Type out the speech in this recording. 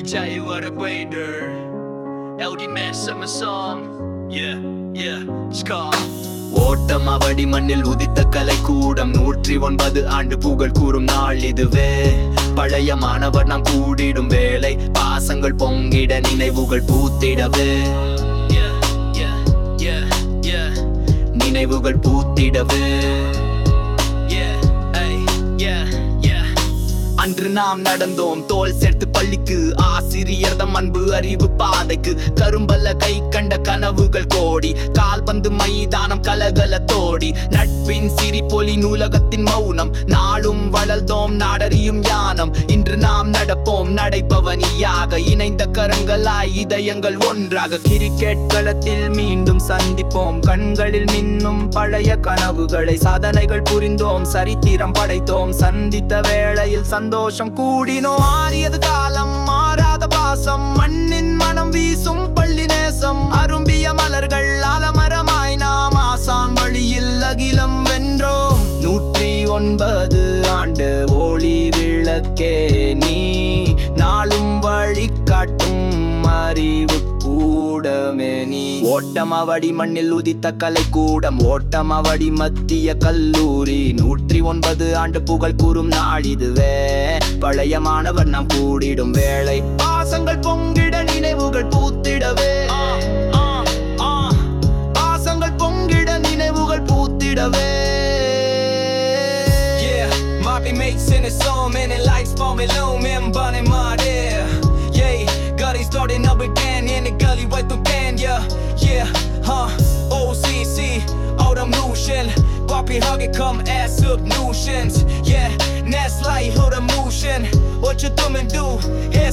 tell you what a waiter. LD man summer song. Yeah, yeah, it's called. ஓட்டம் அவடி மண்ணில் உதித்த கலை கூடம் நூற்றி ஒன்பது ஆண்டு புகழ் கூறும் நாள் இதுவே பழைய மாணவர் நாம் கூடிடும் வேலை பாசங்கள் பொங்கிட நினைவுகள் பூத்திடவே Yeah, yeah, yeah, yeah. நினைவுகள் பூத்திடவே Yeah, ay, yeah, yeah. அன்று நாம் நடந்தோம் தோல் சேர்த்து பள்ளிக்கு ஆசிரியர்தம் அன்பு அறிவு பாதைக்கு கரும்பல்ல கை கண்ட கனவுகள் கோடி கால்பந்து மைதானம் கலகல தோடி நட்பின் சிரிப்பொலி நூலகத்தின் மௌனம் நாளும் வளர்ந்தோம் நாடறியும் யானம் இன்று நாம் நடப்போம் நடைபவனியாக இணைந்த கரங்களாய் இதயங்கள் ஒன்றாக கிரிக்கெட் களத்தில் மீண்டும் சந்திப்போம் கண்களில் மின்னும் பழைய கனவுகளை சாதனைகள் புரிந்தோம் சரித்திரம் படைத்தோம் சந்தித்த வேளையில் சந்தோஷம் கூடினோம் மாறியது காலம் மாறாத பாசம் மண்ணின் மனம் வீசும் பள்ளி நேசம் அரும்பிய மலர்கள் ஆலமரமாய் நாம் ஆசான் வழியில் அகிலம் வென்றோம் நூற்றி ஒன்பது ஆண்டு ஒளி விளக்கே நீ நாளும் வழி காட்டும் அறிவு கூடமே நீ ஓட்டமவடி மண்ணில் உதித்த கலை கூடம் ஓட்டமவடி மத்திய கல்லூரி நூற்றி ஒன்பது ஆண்டு புகழ் கூறும் நாள் இதுவே பழைய மாணவர் நாம் கூடிடும் வேளை பாசங்கள் பொங்கிட நினைவுகள் பூத்திடவே பாசங்கள் பொங்கிட நினைவுகள் பூத்திடவே Yeah, Moppy makes in his song, man, and lights for me low, man, bunny my there. Yeah, got it starting up again in the gully right through can, yeah, yeah, huh, OCC, all them motion, Poppy hugging come ass up notions, yeah, next light, hold a motion, what you thumbing do,